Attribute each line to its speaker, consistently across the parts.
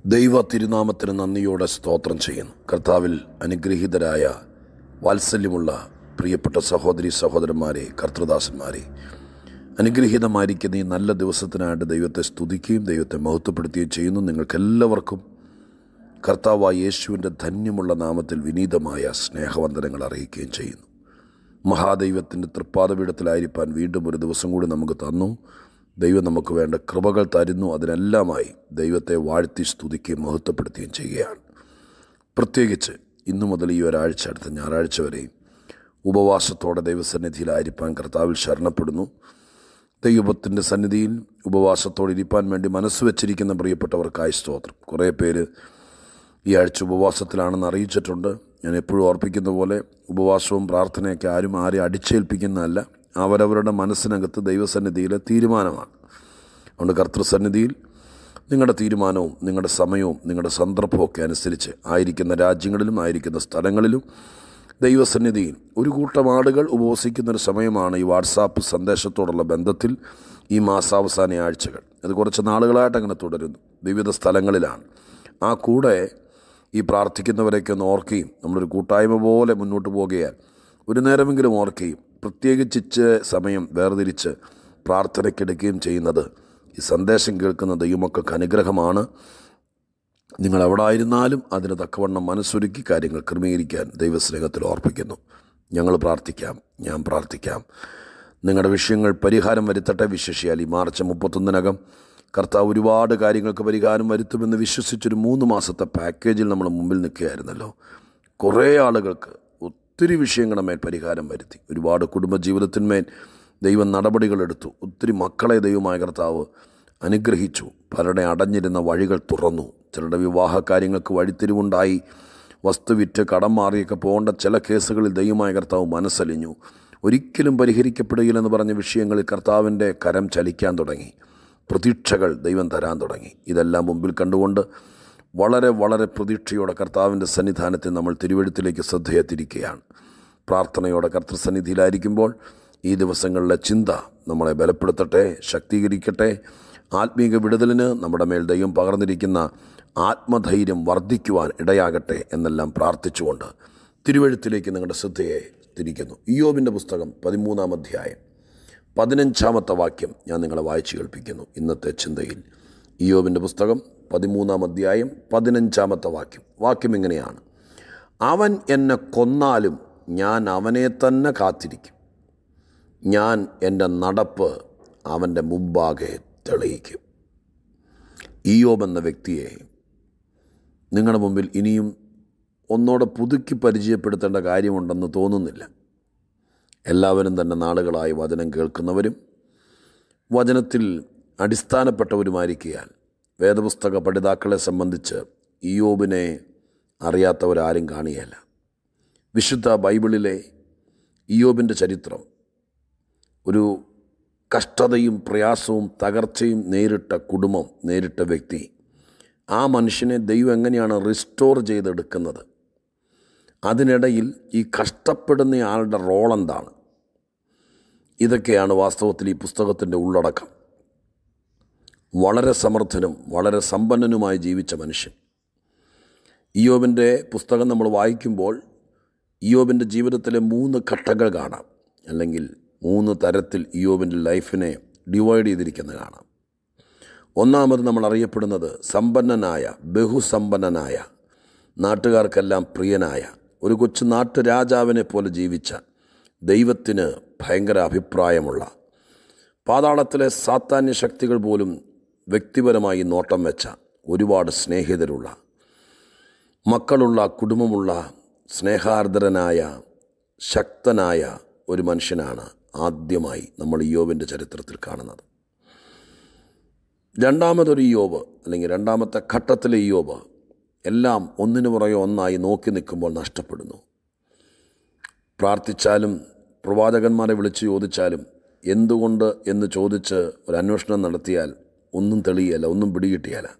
Speaker 1: ദൈവ തിരുനാമത്തിന് നന്ദിയോടെ സ്തോത്രം ചെയ്യുന്നു കർത്താവിൽ അനുഗ്രഹീതരായ വാത്സല്യമുള്ള പ്രിയപ്പെട്ട സഹോദരി സഹോദരന്മാരെ കർത്തൃദാസന്മാരെ അനുഗ്രഹീതമായിരിക്കുന്ന ഈ നല്ല ദിവസത്തിനായിട്ട് ദൈവത്തെ സ്തുതിക്കുകയും ദൈവത്തെ മഹത്വപ്പെടുത്തുകയും ചെയ്യുന്നു നിങ്ങൾക്കെല്ലാവർക്കും കർത്താവായ യേശുവിൻ്റെ ധന്യമുള്ള നാമത്തിൽ വിനീതമായ സ്നേഹവന്ദനങ്ങൾ അറിയിക്കുകയും ചെയ്യുന്നു മഹാദൈവത്തിൻ്റെ തൃപ്പാദപീഠത്തിലായിരിക്കാൻ വീണ്ടും ഒരു ദിവസം കൂടി നമുക്ക് തന്നു ദൈവം നമുക്ക് വേണ്ട കൃപകൾ തരുന്നു അതിനെല്ലാമായി ദൈവത്തെ വാഴ്ത്തി സ്തുതിക്കുകയും മഹത്വപ്പെടുത്തുകയും ചെയ്യുകയാണ് പ്രത്യേകിച്ച് ഇന്നു മുതൽ ഈ ഒരാഴ്ച അടുത്ത ഞായറാഴ്ച വരെയും ഉപവാസത്തോടെ ദൈവസന്നിധിയിലായിരിക്കാൻ കർത്താവിൽ ശരണപ്പെടുന്നു ദൈവത്തിൻ്റെ സന്നിധിയിൽ ഉപവാസത്തോടെ ഇരിപ്പാൻ വേണ്ടി മനസ്സ് വെച്ചിരിക്കുന്ന പ്രിയപ്പെട്ടവർക്കായി സ്തോത്രം കുറേ പേര് ഈ ആഴ്ച ഉപവാസത്തിലാണെന്ന് അറിയിച്ചിട്ടുണ്ട് ഞാൻ എപ്പോഴും ഓർപ്പിക്കുന്ന പോലെ ഉപവാസവും പ്രാർത്ഥനയൊക്കെ ആരും ആരെയും അടിച്ചേൽപ്പിക്കുന്നതല്ല അവരവരുടെ മനസ്സിനകത്ത് ദൈവസന്നിധിയിലെ തീരുമാനമാണ് അതുകൊണ്ട് കർത്തൃസന്നിധിയിൽ നിങ്ങളുടെ തീരുമാനവും നിങ്ങളുടെ സമയവും നിങ്ങളുടെ സന്ദർഭവും ഒക്കെ അനുസരിച്ച് ആയിരിക്കുന്ന രാജ്യങ്ങളിലും ആയിരിക്കുന്ന സ്ഥലങ്ങളിലും ദൈവസന്നിധിയിൽ ഒരു കൂട്ടം ആളുകൾ ഉപവസിക്കുന്നൊരു സമയമാണ് ഈ വാട്സാപ്പ് സന്ദേശത്തോടുള്ള ബന്ധത്തിൽ ഈ മാസാവസാന ആഴ്ചകൾ അത് കുറച്ച് നാളുകളായിട്ട് അങ്ങനെ തുടരുന്നു വിവിധ സ്ഥലങ്ങളിലാണ് ആ കൂടെ ഈ പ്രാർത്ഥിക്കുന്നവരെയൊക്കെ ഒന്ന് ഓർക്കുകയും നമ്മളൊരു കൂട്ടായ്മ പോലെ മുന്നോട്ട് പോകുകയാൽ ഒരു നേരമെങ്കിലും ഓർക്കുകയും പ്രത്യേകിച്ച് സമയം വേർതിരിച്ച് പ്രാർത്ഥനയ്ക്കെടുക്കുകയും ചെയ്യുന്നത് ഈ സന്ദേശം കേൾക്കുന്ന ദൈവമക്കൾക്ക് അനുഗ്രഹമാണ് നിങ്ങൾ എവിടെ ആയിരുന്നാലും അതിന് തക്കവണ്ണം മനസ്സൊരുക്കി കാര്യങ്ങൾ ക്രമീകരിക്കാൻ ദൈവസ്നേഹത്തിൽ ഓർപ്പിക്കുന്നു ഞങ്ങൾ പ്രാർത്ഥിക്കാം ഞാൻ പ്രാർത്ഥിക്കാം നിങ്ങളുടെ വിഷയങ്ങൾ പരിഹാരം വരുത്തട്ടെ വിശേഷിയാൽ ഈ മാർച്ച് മുപ്പത്തൊന്നിനകം കർത്താവ് ഒരുപാട് കാര്യങ്ങൾക്ക് പരിഹാരം വരുത്തുമെന്ന് വിശ്വസിച്ചൊരു മൂന്ന് മാസത്തെ പാക്കേജിൽ നമ്മൾ മുമ്പിൽ നിൽക്കുകയായിരുന്നല്ലോ കുറേ ആളുകൾക്ക് ഒത്തിരി വിഷയങ്ങളുടെ മേൽ പരിഹാരം വരുത്തി ഒരുപാട് കുടുംബജീവിതത്തിന്മേൽ ദൈവം നടപടികളെടുത്തു ഒത്തിരി മക്കളെ ദൈവമായ കർത്താവ് അനുഗ്രഹിച്ചു പലരുടെ അടഞ്ഞിരുന്ന വഴികൾ തുറന്നു ചിലരുടെ വിവാഹ കാര്യങ്ങൾക്ക് വഴിത്തിരിവുണ്ടായി വസ്തു വിറ്റ് കടം മാറിയൊക്കെ പോകേണ്ട ചില കേസുകളിൽ ദൈവമായ കർത്താവ് മനസ്സലിഞ്ഞു ഒരിക്കലും പരിഹരിക്കപ്പെടുകയില്ലെന്ന് പറഞ്ഞ വിഷയങ്ങളിൽ കർത്താവിൻ്റെ കരം ചലിക്കാൻ തുടങ്ങി പ്രതീക്ഷകൾ ദൈവം തരാൻ തുടങ്ങി ഇതെല്ലാം മുമ്പിൽ കണ്ടുകൊണ്ട് വളരെ വളരെ പ്രതീക്ഷയോടെ കർത്താവിൻ്റെ സന്നിധാനത്തിൽ നമ്മൾ തിരുവഴുത്തിലേക്ക് ശ്രദ്ധയെത്തിരിക്കുകയാണ് പ്രാർത്ഥനയോടെ കർത്തൃസന്നിധിയിലായിരിക്കുമ്പോൾ ഈ ദിവസങ്ങളിലെ ചിന്ത നമ്മളെ ബലപ്പെടുത്തട്ടെ ശക്തീകരിക്കട്ടെ ആത്മീക വിടുതലിന് നമ്മുടെ മേൽ ദൈവം പകർന്നിരിക്കുന്ന ആത്മധൈര്യം വർദ്ധിക്കുവാൻ ഇടയാകട്ടെ എന്നെല്ലാം പ്രാർത്ഥിച്ചുകൊണ്ട് തിരുവഴുത്തിലേക്ക് നിങ്ങളുടെ ശ്രദ്ധയെ തിരിക്കുന്നു ഇയോബിൻ്റെ പുസ്തകം പതിമൂന്നാം അധ്യായം പതിനഞ്ചാമത്തെ വാക്യം ഞാൻ നിങ്ങളെ വായിച്ചു കേൾപ്പിക്കുന്നു ഇന്നത്തെ ചിന്തയിൽ ഇയോബിൻ്റെ പുസ്തകം പതിമൂന്നാം അധ്യായം പതിനഞ്ചാമത്തെ വാക്യം വാക്യം ഇങ്ങനെയാണ് അവൻ എന്നെ കൊന്നാലും ഞാൻ അവനെ തന്നെ കാത്തിരിക്കും ഞാൻ എൻ്റെ നടപ്പ് അവൻ്റെ മുമ്പാകെ തെളിയിക്കും ഇയോബ് എന്ന വ്യക്തിയെ നിങ്ങളുടെ മുമ്പിൽ ഇനിയും ഒന്നോടെ പുതുക്കി പരിചയപ്പെടുത്തേണ്ട കാര്യമുണ്ടെന്ന് തോന്നുന്നില്ല എല്ലാവരും തന്നെ നാളുകളായി വചനം കേൾക്കുന്നവരും വചനത്തിൽ അടിസ്ഥാനപ്പെട്ടവരുമായിരിക്കാൻ വേദപുസ്തക പഠിതാക്കളെ സംബന്ധിച്ച് ഇയോബിനെ അറിയാത്തവരാരും കാണിയല്ല വിശുദ്ധ ബൈബിളിലെ ഇയോബിൻ്റെ ചരിത്രം ഒരു കഷ്ടതയും പ്രയാസവും തകർച്ചയും നേരിട്ട കുടുംബം നേരിട്ട വ്യക്തി ആ മനുഷ്യനെ ദൈവം എങ്ങനെയാണ് റിസ്റ്റോർ ചെയ്തെടുക്കുന്നത് അതിനിടയിൽ ഈ കഷ്ടപ്പെടുന്ന ആളുടെ റോൾ എന്താണ് ഇതൊക്കെയാണ് വാസ്തവത്തിൽ ഈ പുസ്തകത്തിൻ്റെ ഉള്ളടക്കം വളരെ സമർത്ഥനും വളരെ സമ്പന്നനുമായി ജീവിച്ച മനുഷ്യൻ ഇയോബിൻ്റെ പുസ്തകം നമ്മൾ വായിക്കുമ്പോൾ ഇയോബിൻ്റെ ജീവിതത്തിലെ മൂന്ന് ഘട്ടങ്ങൾ കാണാം അല്ലെങ്കിൽ മൂന്ന് തരത്തിൽ ഇയോബിൻ്റെ ലൈഫിനെ ഡിവൈഡ് ചെയ്തിരിക്കുന്നത് കാണാം ഒന്നാമത് നമ്മൾ അറിയപ്പെടുന്നത് സമ്പന്നനായ ബഹുസമ്പന്നനായ നാട്ടുകാർക്കെല്ലാം പ്രിയനായ ഒരു കൊച്ചു നാട്ടുരാജാവിനെ പോലെ ജീവിച്ച ദൈവത്തിന് ഭയങ്കര അഭിപ്രായമുള്ള പാതാളത്തിലെ സാത്താന്യ ശക്തികൾ പോലും വ്യക്തിപരമായി നോട്ടം വെച്ച ഒരുപാട് സ്നേഹിതരുള്ള മക്കളുള്ള കുടുംബമുള്ള സ്നേഹാർദ്രനായ ശക്തനായ ഒരു മനുഷ്യനാണ് ആദ്യമായി നമ്മൾ യോബിൻ്റെ ചരിത്രത്തിൽ കാണുന്നത് രണ്ടാമതൊരു യോബ് അല്ലെങ്കിൽ രണ്ടാമത്തെ ഘട്ടത്തിലെ യോബ് എല്ലാം ഒന്നിനു പുറകെ ഒന്നായി നോക്കി നിൽക്കുമ്പോൾ നഷ്ടപ്പെടുന്നു പ്രാർത്ഥിച്ചാലും പ്രവാചകന്മാരെ വിളിച്ച് ചോദിച്ചാലും എന്തുകൊണ്ട് എന്ന് ചോദിച്ച് ഒരു അന്വേഷണം നടത്തിയാൽ ഒന്നും തെളിയല്ല ഒന്നും പിടികിട്ടിയല്ല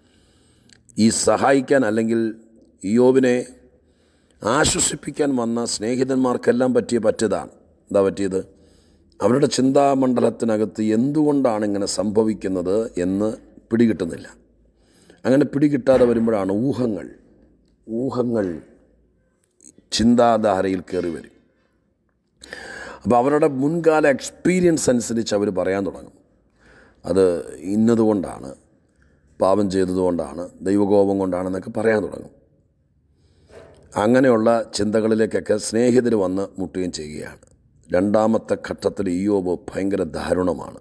Speaker 1: ഈ സഹായിക്കാൻ അല്ലെങ്കിൽ ഇയോബിനെ ആശ്വസിപ്പിക്കാൻ വന്ന സ്നേഹിതന്മാർക്കെല്ലാം പറ്റിയ പറ്റിയതാണ് എന്താ പറ്റിയത് അവരുടെ ചിന്താമണ്ഡലത്തിനകത്ത് എന്തുകൊണ്ടാണ് ഇങ്ങനെ സംഭവിക്കുന്നത് എന്ന് പിടികിട്ടുന്നില്ല അങ്ങനെ പിടികിട്ടാതെ വരുമ്പോഴാണ് ഊഹങ്ങൾ ഊഹങ്ങൾ ചിന്താധാരയിൽ കയറി വരും അപ്പോൾ അവരുടെ മുൻകാല എക്സ്പീരിയൻസ് അനുസരിച്ച് അവർ പറയാൻ തുടങ്ങും അത് ഇന്നതുകൊണ്ടാണ് പാപം ചെയ്തതുകൊണ്ടാണ് ദൈവകോപം കൊണ്ടാണെന്നൊക്കെ പറയാൻ തുടങ്ങും അങ്ങനെയുള്ള ചിന്തകളിലേക്കൊക്കെ സ്നേഹിതർ വന്ന് മുട്ടുകയും ചെയ്യുകയാണ് രണ്ടാമത്തെ ഘട്ടത്തിൽ ഇയോബ് ഭയങ്കര ദാരുണമാണ്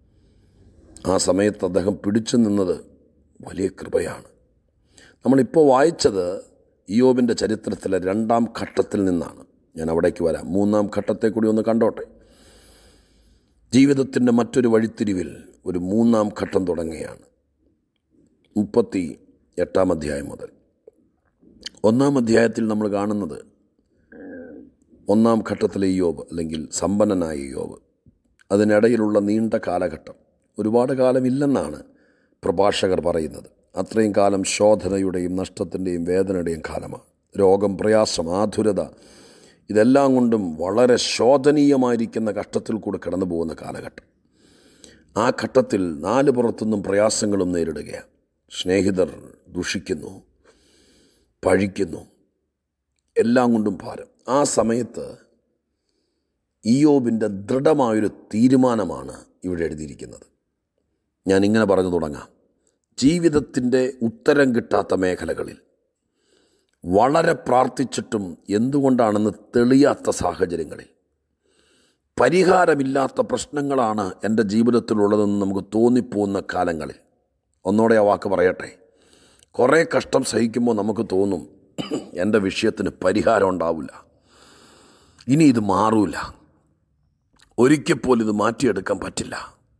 Speaker 1: ആ സമയത്ത് അദ്ദേഹം പിടിച്ചു നിന്നത് വലിയ കൃപയാണ് നമ്മളിപ്പോൾ വായിച്ചത് ഇയോബിൻ്റെ ചരിത്രത്തിലെ രണ്ടാം ഘട്ടത്തിൽ നിന്നാണ് ഞാൻ അവിടേക്ക് വരാം മൂന്നാം ഘട്ടത്തെ കൂടി ഒന്ന് കണ്ടോട്ടെ ജീവിതത്തിൻ്റെ മറ്റൊരു വഴിത്തിരിവിൽ ഒരു മൂന്നാം ഘട്ടം തുടങ്ങുകയാണ് മുപ്പത്തി എട്ടാം അധ്യായം മുതൽ ഒന്നാം അധ്യായത്തിൽ നമ്മൾ കാണുന്നത് ഒന്നാം ഘട്ടത്തിലെ യോബ് അല്ലെങ്കിൽ സമ്പന്നനായ യോബ് അതിനിടയിലുള്ള നീണ്ട കാലഘട്ടം ഒരുപാട് കാലമില്ലെന്നാണ് പ്രഭാഷകർ പറയുന്നത് അത്രയും കാലം ശോധനയുടെയും നഷ്ടത്തിൻ്റെയും വേദനയുടെയും കാലമാണ് രോഗം പ്രയാസം ആതുരത ഇതെല്ലാം കൊണ്ടും വളരെ ശോധനീയമായിരിക്കുന്ന കഷ്ടത്തിൽ കൂടെ കടന്നു പോകുന്ന കാലഘട്ടം ആ ഘട്ടത്തിൽ നാല് പുറത്തുനിന്നും പ്രയാസങ്ങളും നേരിടുകയാണ് സ്നേഹിതർ ദുഷിക്കുന്നു പഴിക്കുന്നു എല്ലാം കൊണ്ടും ഭാരം ആ സമയത്ത് ഇയോബിൻ്റെ ദൃഢമായൊരു തീരുമാനമാണ് ഇവിടെ എഴുതിയിരിക്കുന്നത് ഞാൻ ഇങ്ങനെ പറഞ്ഞു തുടങ്ങാം ജീവിതത്തിൻ്റെ ഉത്തരം കിട്ടാത്ത മേഖലകളിൽ വളരെ പ്രാർത്ഥിച്ചിട്ടും എന്തുകൊണ്ടാണെന്ന് തെളിയാത്ത സാഹചര്യങ്ങളിൽ പരിഹാരമില്ലാത്ത പ്രശ്നങ്ങളാണ് എൻ്റെ ജീവിതത്തിലുള്ളതെന്ന് നമുക്ക് തോന്നിപ്പോകുന്ന കാലങ്ങളിൽ ഒന്നോടെ ആ വാക്ക് പറയട്ടെ കുറേ കഷ്ടം സഹിക്കുമ്പോൾ നമുക്ക് തോന്നും എൻ്റെ വിഷയത്തിന് പരിഹാരം ഉണ്ടാവില്ല ഇനി ഇത് മാറൂല ഒരിക്കൽ പോലും ഇത് മാറ്റിയെടുക്കാൻ പറ്റില്ല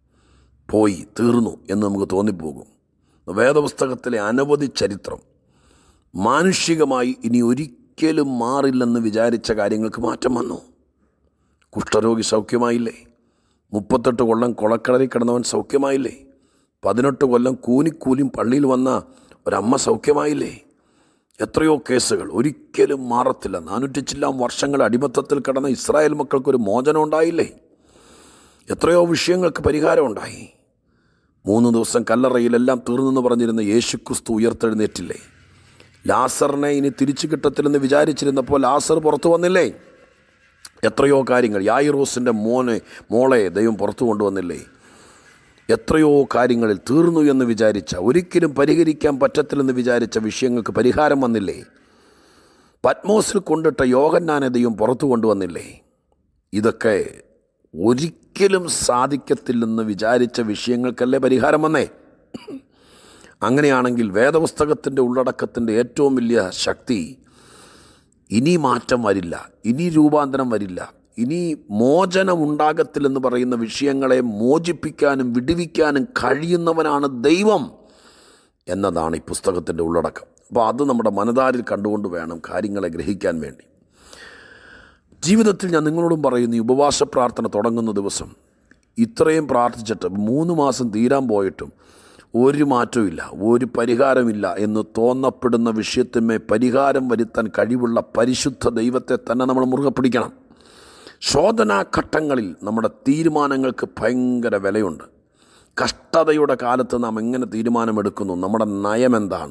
Speaker 1: പോയി തീർന്നു എന്ന് നമുക്ക് തോന്നിപ്പോകും വേദപുസ്തകത്തിലെ അനവധി ചരിത്രം മാനുഷികമായി ഇനി ഒരിക്കലും മാറില്ലെന്ന് വിചാരിച്ച കാര്യങ്ങൾക്ക് മാറ്റം വന്നു കുഷ്ഠരോഗി സൗഖ്യമായില്ലേ മുപ്പത്തെട്ട് കൊല്ലം കൊളക്കടലിൽ കിടന്നവൻ സൗഖ്യമായില്ലേ പതിനെട്ട് കൊല്ലം കൂനിക്കൂലിയും പള്ളിയിൽ വന്ന ഒരമ്മ സൗഖ്യമായില്ലേ എത്രയോ കേസുകൾ ഒരിക്കലും മാറത്തില്ല നാനൂറ്റി ചില്ലാം വർഷങ്ങൾ അടിമത്തത്തിൽ കിടന്ന ഇസ്രായേൽ മക്കൾക്കൊരു മോചനം ഉണ്ടായില്ലേ എത്രയോ വിഷയങ്ങൾക്ക് പരിഹാരം ഉണ്ടായി മൂന്ന് ദിവസം കല്ലറയിലെല്ലാം തീർന്നെന്ന് പറഞ്ഞിരുന്ന യേശുക്രിസ്തു ഉയർത്തെഴുന്നേറ്റില്ലേ ലാസറിനെ ഇനി തിരിച്ചു കിട്ടത്തില്ലെന്ന് വിചാരിച്ചിരുന്നപ്പോൾ ലാസർ പുറത്തു വന്നില്ലേ എത്രയോ കാര്യങ്ങൾ യായിറോസിൻ്റെ മോനെ മോളെ ദൈവം പുറത്തു കൊണ്ടുവന്നില്ലേ എത്രയോ കാര്യങ്ങളിൽ തീർന്നു എന്ന് വിചാരിച്ച ഒരിക്കലും പരിഹരിക്കാൻ പറ്റത്തില്ലെന്ന് വിചാരിച്ച വിഷയങ്ങൾക്ക് പരിഹാരം വന്നില്ലേ പത്മോസിൽ കൊണ്ടിട്ട യോഹന്നാനെ ദൈവം പുറത്തു കൊണ്ടുവന്നില്ലേ ഇതൊക്കെ ഒരിക്കലും സാധിക്കത്തില്ലെന്ന് വിചാരിച്ച വിഷയങ്ങൾക്കല്ലേ പരിഹാരം വന്നേ അങ്ങനെയാണെങ്കിൽ വേദപുസ്തകത്തിൻ്റെ ഉള്ളടക്കത്തിൻ്റെ ഏറ്റവും വലിയ ശക്തി ഇനി മാറ്റം വരില്ല ഇനി രൂപാന്തരം വരില്ല ഇനി മോചനം ഉണ്ടാകത്തില്ലെന്ന് പറയുന്ന വിഷയങ്ങളെ മോചിപ്പിക്കാനും വിടുവിക്കാനും കഴിയുന്നവനാണ് ദൈവം എന്നതാണ് ഈ പുസ്തകത്തിൻ്റെ ഉള്ളടക്കം അപ്പോൾ അത് നമ്മുടെ മനതാരിൽ കണ്ടുകൊണ്ട് വേണം കാര്യങ്ങളെ ഗ്രഹിക്കാൻ വേണ്ടി ജീവിതത്തിൽ ഞാൻ നിങ്ങളോടും പറയുന്നു ഈ ഉപവാസ പ്രാർത്ഥന തുടങ്ങുന്ന ദിവസം ഇത്രയും പ്രാർത്ഥിച്ചിട്ട് മൂന്ന് മാസം തീരാൻ പോയിട്ടും ഒരു മാറ്റമില്ല ഒരു പരിഹാരമില്ല എന്ന് തോന്നപ്പെടുന്ന വിഷയത്തിന്മേ പരിഹാരം വരുത്താൻ കഴിവുള്ള പരിശുദ്ധ ദൈവത്തെ തന്നെ നമ്മൾ മുറുകെ പിടിക്കണം ശോധനാഘട്ടങ്ങളിൽ നമ്മുടെ തീരുമാനങ്ങൾക്ക് ഭയങ്കര വിലയുണ്ട് കഷ്ടതയുടെ കാലത്ത് നാം എങ്ങനെ തീരുമാനമെടുക്കുന്നു നമ്മുടെ നയം എന്താണ്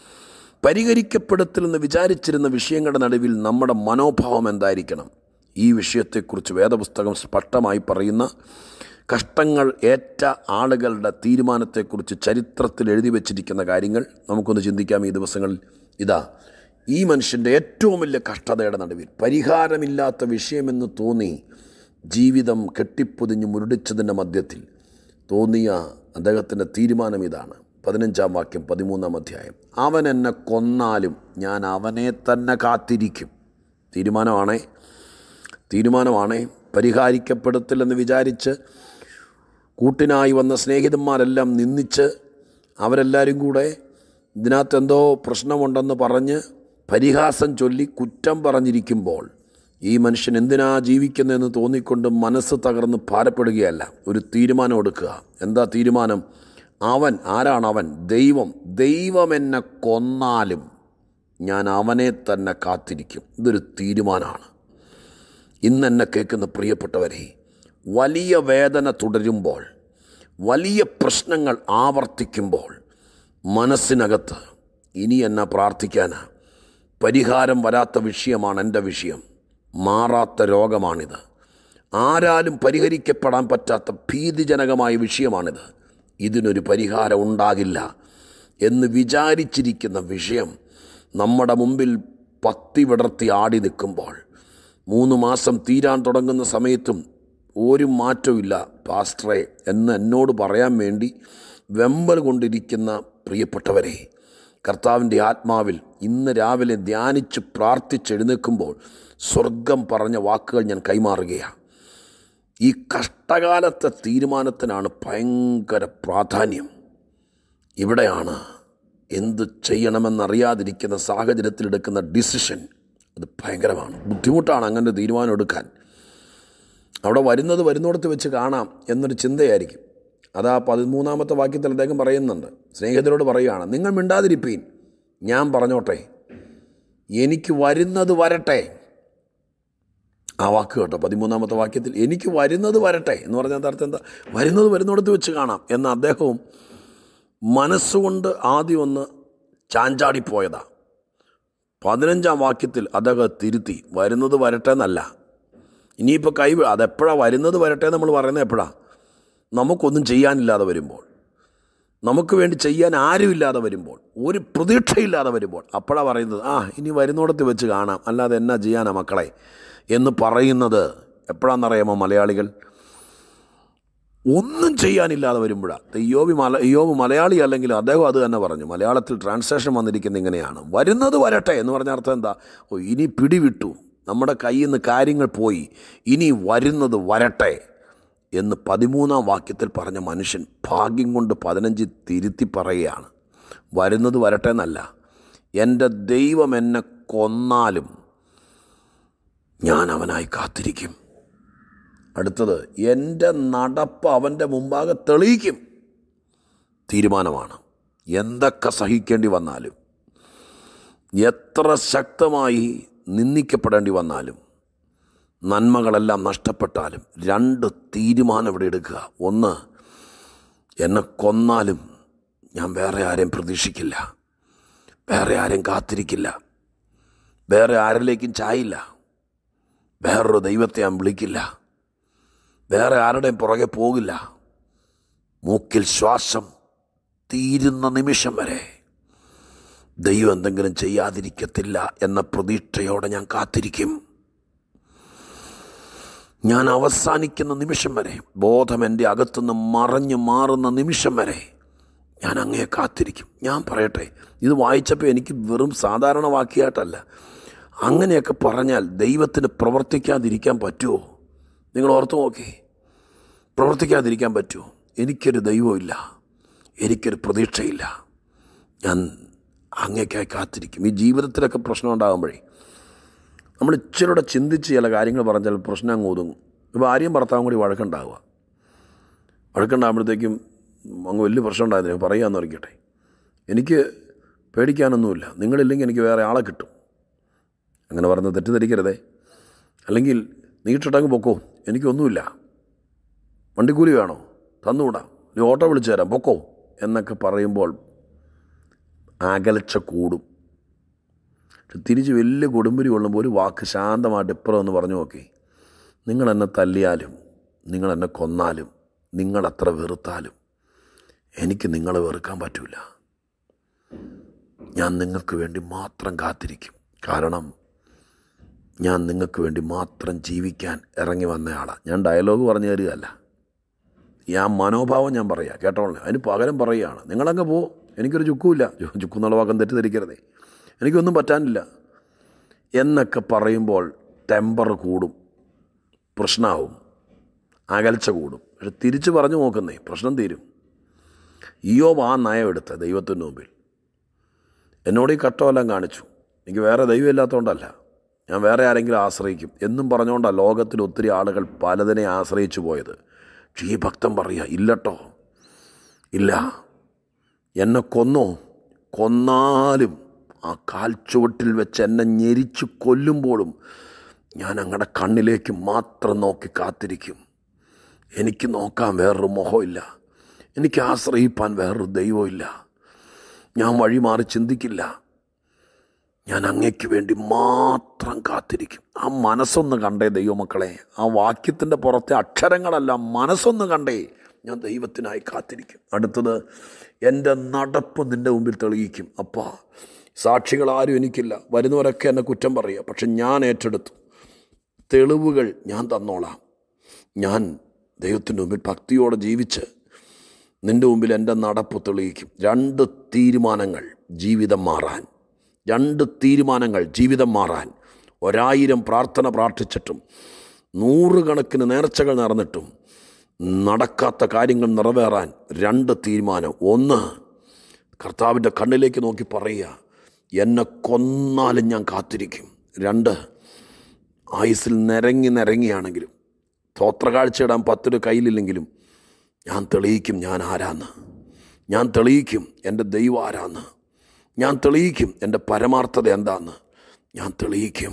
Speaker 1: പരിഹരിക്കപ്പെടത്തില്ലെന്ന് വിചാരിച്ചിരുന്ന വിഷയങ്ങളുടെ നടുവിൽ നമ്മുടെ മനോഭാവം എന്തായിരിക്കണം ഈ വിഷയത്തെക്കുറിച്ച് വേദപുസ്തകം സ്പഷ്ടമായി പറയുന്ന കഷ്ടങ്ങൾ ഏറ്റ ആളുകളുടെ തീരുമാനത്തെക്കുറിച്ച് ചരിത്രത്തിൽ എഴുതി വച്ചിരിക്കുന്ന കാര്യങ്ങൾ നമുക്കൊന്ന് ചിന്തിക്കാം ഈ ദിവസങ്ങളിൽ ഇതാ ഈ മനുഷ്യൻ്റെ ഏറ്റവും വലിയ കഷ്ടതയുടെ നടുവിൽ പരിഹാരമില്ലാത്ത വിഷയമെന്ന് തോന്നി ജീവിതം കെട്ടിപ്പൊതിഞ്ഞ് മുരടിച്ചതിൻ്റെ മധ്യത്തിൽ തോന്നിയ അദ്ദേഹത്തിൻ്റെ തീരുമാനം ഇതാണ് പതിനഞ്ചാം വാക്യം പതിമൂന്നാം അധ്യായം അവൻ എന്നെ കൊന്നാലും ഞാൻ അവനെ തന്നെ കാത്തിരിക്കും തീരുമാനമാണേ തീരുമാനമാണേ പരിഹാരിക്കപ്പെടത്തില്ലെന്ന് വിചാരിച്ച് കൂട്ടിനായി വന്ന സ്നേഹിതന്മാരെല്ലാം നിന്ദിച്ച് അവരെല്ലാവരും കൂടെ ഇതിനകത്ത് എന്തോ പ്രശ്നമുണ്ടെന്ന് പറഞ്ഞ് പരിഹാസം ചൊല്ലി കുറ്റം പറഞ്ഞിരിക്കുമ്പോൾ ഈ മനുഷ്യൻ എന്തിനാ ജീവിക്കുന്നതെന്ന് തോന്നിക്കൊണ്ട് മനസ്സ് തകർന്ന് ഭാരപ്പെടുകയല്ല ഒരു തീരുമാനം എടുക്കുക എന്താ തീരുമാനം അവൻ ആരാണ് അവൻ ദൈവം ദൈവം എന്നെ കൊന്നാലും ഞാൻ അവനെ തന്നെ കാത്തിരിക്കും ഇതൊരു തീരുമാനമാണ് ഇന്ന് എന്നെ കേൾക്കുന്ന പ്രിയപ്പെട്ടവരെ വലിയ വേദന തുടരുമ്പോൾ വലിയ പ്രശ്നങ്ങൾ ആവർത്തിക്കുമ്പോൾ മനസ്സിനകത്ത് ഇനി എന്നെ പ്രാർത്ഥിക്കാനാ പരിഹാരം വരാത്ത വിഷയമാണ് എൻ്റെ വിഷയം മാറാത്ത രോഗമാണിത് ആരാലും പരിഹരിക്കപ്പെടാൻ പറ്റാത്ത ഭീതിജനകമായ വിഷയമാണിത് ഇതിനൊരു പരിഹാരം ഉണ്ടാകില്ല എന്ന് വിചാരിച്ചിരിക്കുന്ന വിഷയം നമ്മുടെ മുമ്പിൽ പത്തി വിടർത്തി ആടി നിൽക്കുമ്പോൾ മൂന്ന് മാസം തീരാൻ തുടങ്ങുന്ന സമയത്തും ഒരു മാറ്റമില്ല പാസ്റ്ററെ എന്ന് എന്നോട് പറയാൻ വേണ്ടി വെമ്പൽ കൊണ്ടിരിക്കുന്ന പ്രിയപ്പെട്ടവരെ കർത്താവിൻ്റെ ആത്മാവിൽ ഇന്ന് രാവിലെ ധ്യാനിച്ച് പ്രാർത്ഥിച്ചെഴുന്നേൽക്കുമ്പോൾ സ്വർഗം പറഞ്ഞ വാക്കുകൾ ഞാൻ കൈമാറുകയാണ് ഈ കഷ്ടകാലത്തെ തീരുമാനത്തിനാണ് ഭയങ്കര പ്രാധാന്യം ഇവിടെയാണ് എന്ത് ചെയ്യണമെന്നറിയാതിരിക്കുന്ന സാഹചര്യത്തിൽ എടുക്കുന്ന ഡിസിഷൻ അത് ഭയങ്കരമാണ് ബുദ്ധിമുട്ടാണ് അങ്ങനെ ഒരു തീരുമാനം എടുക്കാൻ അവിടെ വരുന്നത് വരുന്നിടത്ത് വെച്ച് കാണാം എന്നൊരു ചിന്തയായിരിക്കും അതാ പതിമൂന്നാമത്തെ വാക്യത്തിൽ അദ്ദേഹം പറയുന്നുണ്ട് സ്നേഹിതരോട് പറയുകയാണ് നിങ്ങൾ മിണ്ടാതിരിപ്പീൻ ഞാൻ പറഞ്ഞോട്ടെ എനിക്ക് വരുന്നത് വരട്ടെ ആ വാക്ക് കേട്ടോ പതിമൂന്നാമത്തെ വാക്യത്തിൽ എനിക്ക് വരുന്നത് വരട്ടെ എന്ന് പറഞ്ഞാൽ അർത്ഥം എന്താ വരുന്നത് വരുന്നിടത്ത് വെച്ച് കാണാം എന്ന അദ്ദേഹവും മനസ്സുകൊണ്ട് ആദ്യം ഒന്ന് ചാഞ്ചാടിപ്പോയതാ പതിനഞ്ചാം വാക്യത്തിൽ അദ്ദേഹം തിരുത്തി വരുന്നത് വരട്ടെ എന്നല്ല ഇനിയിപ്പോൾ കൈ അതെപ്പോഴാണ് വരുന്നത് വരട്ടെ നമ്മൾ പറയുന്നത് എപ്പോഴാണ് നമുക്കൊന്നും ചെയ്യാനില്ലാതെ വരുമ്പോൾ നമുക്ക് വേണ്ടി ചെയ്യാൻ ആരുമില്ലാതെ വരുമ്പോൾ ഒരു പ്രതീക്ഷയില്ലാതെ വരുമ്പോൾ അപ്പോഴാണ് പറയുന്നത് ആ ഇനി വരുന്നിടത്ത് വെച്ച് കാണാം അല്ലാതെ എന്നാ ചെയ്യാനാ മക്കളെ എന്ന് പറയുന്നത് എപ്പോഴാണെന്നറിയാമോ മലയാളികൾ ഒന്നും ചെയ്യാനില്ലാതെ വരുമ്പോഴാണ് യോബി മല യോബ് മലയാളി അല്ലെങ്കിൽ അദ്ദേഹം അത് തന്നെ പറഞ്ഞു മലയാളത്തിൽ ട്രാൻസ്ലേഷൻ വന്നിരിക്കുന്നത് ഇങ്ങനെയാണ് വരുന്നത് വരട്ടെ എന്ന് പറഞ്ഞ അർത്ഥം എന്താ ഓ ഇനി പിടിവിട്ടു നമ്മുടെ കയ്യിൽ നിന്ന് കാര്യങ്ങൾ പോയി ഇനി വരുന്നത് വരട്ടെ എന്ന് പതിമൂന്നാം വാക്യത്തിൽ പറഞ്ഞ മനുഷ്യൻ ഭാഗ്യം കൊണ്ട് പതിനഞ്ച് തിരുത്തി പറയുകയാണ് വരുന്നത് വരട്ടെ എന്നല്ല എൻ്റെ ദൈവം എന്നെ കൊന്നാലും ഞാൻ അവനായി കാത്തിരിക്കും അടുത്തത് എൻ്റെ നടപ്പ് അവൻ്റെ മുമ്പാകെ തെളിയിക്കും തീരുമാനമാണ് എന്തൊക്കെ സഹിക്കേണ്ടി വന്നാലും എത്ര ശക്തമായി നിന്ദിക്കപ്പെടേണ്ടി വന്നാലും നന്മകളെല്ലാം നഷ്ടപ്പെട്ടാലും രണ്ട് തീരുമാനം ഇവിടെ എടുക്കുക ഒന്ന് എന്നെ കൊന്നാലും ഞാൻ വേറെ ആരെയും പ്രതീക്ഷിക്കില്ല വേറെ ആരെയും കാത്തിരിക്കില്ല വേറെ ആരിലേക്കും ചായില്ല വേറൊരു ദൈവത്തെ ഞാൻ വിളിക്കില്ല വേറെ ആരുടെയും പുറകെ പോകില്ല മൂക്കിൽ ശ്വാസം തീരുന്ന നിമിഷം വരെ ദൈവം എന്തെങ്കിലും ചെയ്യാതിരിക്കത്തില്ല എന്ന പ്രതീക്ഷയോടെ ഞാൻ കാത്തിരിക്കും ഞാൻ അവസാനിക്കുന്ന നിമിഷം വരെ ബോധം എൻ്റെ അകത്തുനിന്ന് മറഞ്ഞു മാറുന്ന നിമിഷം വരെ ഞാൻ അങ്ങേ കാത്തിരിക്കും ഞാൻ പറയട്ടെ ഇത് വായിച്ചപ്പോൾ എനിക്ക് വെറും സാധാരണ വാക്യായിട്ടല്ല അങ്ങനെയൊക്കെ പറഞ്ഞാൽ ദൈവത്തിന് പ്രവർത്തിക്കാതിരിക്കാൻ പറ്റുമോ നിങ്ങൾ ഓർത്തു നോക്കി പ്രവർത്തിക്കാതിരിക്കാൻ പറ്റുമോ എനിക്കൊരു ദൈവമില്ല എനിക്കൊരു പ്രതീക്ഷയില്ല ഞാൻ അങ്ങേക്കായി കാത്തിരിക്കും ഈ ജീവിതത്തിലൊക്കെ പ്രശ്നം ഉണ്ടാകുമ്പോഴേ നമ്മൾ ഇച്ചിരൂടെ ചിന്തിച്ച് ചില കാര്യങ്ങൾ പറഞ്ഞാൽ പ്രശ്നം അങ്ങ് ഒതുങ്ങും ഇപ്പോൾ ആരെയും ഭർത്താവും കൂടി വഴക്കുണ്ടാവുക വഴക്കുണ്ടാകുമ്പോഴത്തേക്കും അങ്ങ് വലിയ പ്രശ്നം ഉണ്ടായിരുന്നില്ല പറയാമെന്ന് അറിയിക്കട്ടെ എനിക്ക് പേടിക്കാനൊന്നുമില്ല നിങ്ങളില്ലെങ്കിൽ എനിക്ക് വേറെ ആളെ കിട്ടും അങ്ങനെ പറഞ്ഞ് തെറ്റിദ്ധരിക്കരുതേ അല്ലെങ്കിൽ നീട്ടിട്ടങ്ങ് പൊക്കോ എനിക്കൊന്നുമില്ല വണ്ടിക്കൂലി വേണോ തന്നുകൂടാം നീ ഓട്ടോ വിളിച്ചു തരാം പൊക്കോ എന്നൊക്കെ പറയുമ്പോൾ അകലച്ച കൂടും പക്ഷെ തിരിച്ച് വലിയ കൊടുമ്പുരി കൊള്ളുമ്പോൾ ഒരു വാക്ക് ശാന്തമായിട്ട് ഇപ്പുറം എന്ന് പറഞ്ഞു നോക്കി നിങ്ങൾ എന്നെ തല്ലിയാലും നിങ്ങൾ എന്നെ കൊന്നാലും നിങ്ങളത്ര വെറുത്താലും എനിക്ക് നിങ്ങളെ വെറുക്കാൻ പറ്റില്ല ഞാൻ നിങ്ങൾക്ക് വേണ്ടി മാത്രം കാത്തിരിക്കും കാരണം ഞാൻ നിങ്ങൾക്ക് വേണ്ടി മാത്രം ജീവിക്കാൻ ഇറങ്ങി വന്നയാളാണ് ഞാൻ ഡയലോഗ് പറഞ്ഞു തരികയല്ല ഈ ആ മനോഭാവം ഞാൻ പറയാം കേട്ടോളെ അതിന് പകരം പറയുകയാണ് നിങ്ങളങ്ങ് പോ എനിക്കൊരു ചുക്കുമില്ല ചുക്കു എന്നുള്ള വാക്കം തെറ്റിദ്ധരിക്കരുതേ എനിക്കൊന്നും പറ്റാനില്ല എന്നൊക്കെ പറയുമ്പോൾ ടെമ്പർ കൂടും പ്രശ്നമാവും അകൽച്ച കൂടും പക്ഷെ തിരിച്ച് പറഞ്ഞു നോക്കുന്നേ പ്രശ്നം തീരും ഇയോബ് ആ നയം എടുത്ത ദൈവത്തിൻ്റെ മുമ്പിൽ എന്നോട് ഈ കട്ടമെല്ലാം കാണിച്ചു എനിക്ക് വേറെ ദൈവം ഇല്ലാത്തതുകൊണ്ടല്ല ഞാൻ വേറെ ആരെങ്കിലും ആശ്രയിക്കും എന്നും പറഞ്ഞുകൊണ്ടാണ് ലോകത്തിൽ ഒത്തിരി ആളുകൾ പലതിനെ ആശ്രയിച്ചു പോയത് പക്ഷേ ഈ ഭക്തൻ പറയുക ഇല്ലട്ടോ ഇല്ല എന്നെ കൊന്നോ കൊന്നാലും ആ കാൽച്ചുവട്ടിൽ വെച്ച് എന്നെ ഞെരിച്ച് കൊല്ലുമ്പോഴും ഞാൻ അങ്ങടെ കണ്ണിലേക്ക് മാത്രം നോക്കി കാത്തിരിക്കും എനിക്ക് നോക്കാൻ വേറൊരു മുഖമില്ല എനിക്ക് ആശ്രയിപ്പാൻ വേറൊരു ദൈവമില്ല ഞാൻ വഴി മാറി ചിന്തിക്കില്ല ഞാൻ അങ്ങയ്ക്ക് വേണ്ടി മാത്രം കാത്തിരിക്കും ആ മനസ്സൊന്ന് കണ്ടേ ദൈവമക്കളെ ആ വാക്യത്തിൻ്റെ പുറത്തെ അക്ഷരങ്ങളല്ല മനസ്സൊന്ന് കണ്ടേ ഞാൻ ദൈവത്തിനായി കാത്തിരിക്കും അടുത്തത് എൻ്റെ നടപ്പ് നിൻ്റെ മുമ്പിൽ തെളിയിക്കും അപ്പാ സാക്ഷികളാരും എനിക്കില്ല വരുന്നവരൊക്കെ എന്നെ കുറ്റം പറയുക പക്ഷെ ഞാൻ ഏറ്റെടുത്തു തെളിവുകൾ ഞാൻ തന്നോളാം ഞാൻ ദൈവത്തിൻ്റെ മുമ്പിൽ ഭക്തിയോടെ ജീവിച്ച് നിൻ്റെ മുമ്പിൽ എൻ്റെ നടപ്പ് തെളിയിക്കും രണ്ട് തീരുമാനങ്ങൾ ജീവിതം മാറാൻ രണ്ട് തീരുമാനങ്ങൾ ജീവിതം മാറാൻ ഒരായിരം പ്രാർത്ഥന പ്രാർത്ഥിച്ചിട്ടും നൂറുകണക്കിന് നേർച്ചകൾ നടന്നിട്ടും നടക്കാത്ത കാര്യങ്ങൾ നിറവേറാൻ രണ്ട് തീരുമാനം ഒന്ന് കർത്താവിൻ്റെ കണ്ണിലേക്ക് നോക്കി പറയുക എന്നെ കൊന്നാലും ഞാൻ കാത്തിരിക്കും രണ്ട് ആയുസിൽ നിരങ്ങി നിരങ്ങിയാണെങ്കിലും തോത്രകാഴ്ചയിടാൻ പത്തൊരു കയ്യിലില്ലെങ്കിലും ഞാൻ തെളിയിക്കും ഞാൻ ആരാന്ന് ഞാൻ തെളിയിക്കും എൻ്റെ ദൈവം ആരാന്ന് ഞാൻ തെളിയിക്കും എൻ്റെ പരമാർത്ഥത എന്താന്ന് ഞാൻ തെളിയിക്കും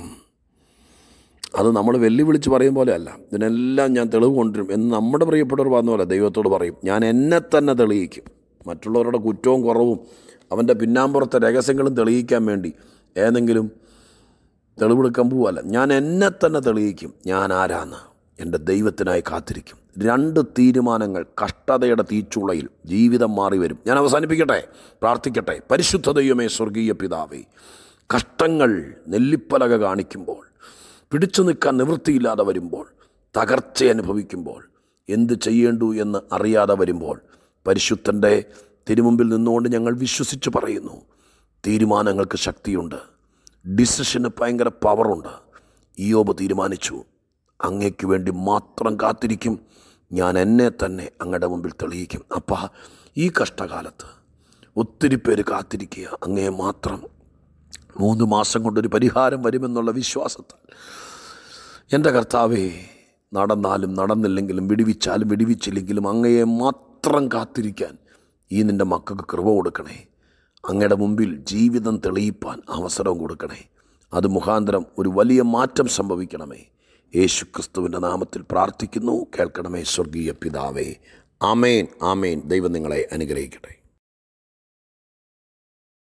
Speaker 1: അത് നമ്മൾ വെല്ലുവിളിച്ച് പറയും പോലെ അല്ല ഇതിനെല്ലാം ഞാൻ തെളിവ് കൊണ്ടുവരും എന്ന് നമ്മുടെ പ്രിയപ്പെട്ടവർ പറഞ്ഞ പോലെ ദൈവത്തോട് പറയും ഞാൻ എന്നെ തന്നെ തെളിയിക്കും മറ്റുള്ളവരുടെ കുറ്റവും കുറവും അവൻ്റെ പിന്നാമ്പുറത്തെ രഹസ്യങ്ങളും തെളിയിക്കാൻ വേണ്ടി ഏതെങ്കിലും തെളിവെടുക്കാൻ പോവല്ല ഞാൻ എന്നെ തന്നെ തെളിയിക്കും ഞാൻ ആരാന്ന് എൻ്റെ ദൈവത്തിനായി കാത്തിരിക്കും രണ്ട് തീരുമാനങ്ങൾ കഷ്ടതയുടെ തീച്ചുളയിൽ ജീവിതം മാറി വരും ഞാൻ അവസാനിപ്പിക്കട്ടെ പ്രാർത്ഥിക്കട്ടെ പരിശുദ്ധ ദൈവമേ സ്വർഗീയ പിതാവേ കഷ്ടങ്ങൾ നെല്ലിപ്പലക കാണിക്കുമ്പോൾ പിടിച്ചു നിൽക്കാൻ നിവൃത്തിയില്ലാതെ വരുമ്പോൾ തകർച്ച അനുഭവിക്കുമ്പോൾ എന്ത് ചെയ്യേണ്ടു എന്ന് അറിയാതെ വരുമ്പോൾ പരിശുദ്ധൻ്റെ തിരുമുമ്പിൽ നിന്നുകൊണ്ട് ഞങ്ങൾ വിശ്വസിച്ച് പറയുന്നു തീരുമാനങ്ങൾക്ക് ശക്തിയുണ്ട് ഡിസിഷന് ഭയങ്കര പവറുണ്ട് ഇയോബ് തീരുമാനിച്ചു അങ്ങയ്ക്ക് വേണ്ടി മാത്രം കാത്തിരിക്കും ഞാൻ എന്നെ തന്നെ അങ്ങയുടെ മുമ്പിൽ തെളിയിക്കും അപ്പാ ഈ കഷ്ടകാലത്ത് ഒത്തിരി പേര് കാത്തിരിക്കുക അങ്ങയെ മാത്രം മൂന്ന് മാസം കൊണ്ടൊരു പരിഹാരം വരുമെന്നുള്ള വിശ്വാസത്താൽ എൻ്റെ കർത്താവേ നടന്നാലും നടന്നില്ലെങ്കിലും വിടിവിച്ചാലും വിടിവിച്ചില്ലെങ്കിലും അങ്ങയെ മാത്രം കാത്തിരിക്കാൻ ഈ നിൻ്റെ മക്കൾക്ക് കൃപ കൊടുക്കണേ അങ്ങയുടെ മുമ്പിൽ ജീവിതം തെളിയിപ്പാൻ അവസരം കൊടുക്കണേ അത് മുഖാന്തരം ഒരു വലിയ മാറ്റം സംഭവിക്കണമേ യേശു ക്രിസ്തുവിൻ്റെ നാമത്തിൽ പ്രാർത്ഥിക്കുന്നു കേൾക്കണമേ സ്വർഗീയ പിതാവേ ആമേൻ ആമേൻ ദൈവം നിങ്ങളെ അനുഗ്രഹിക്കട്ടെ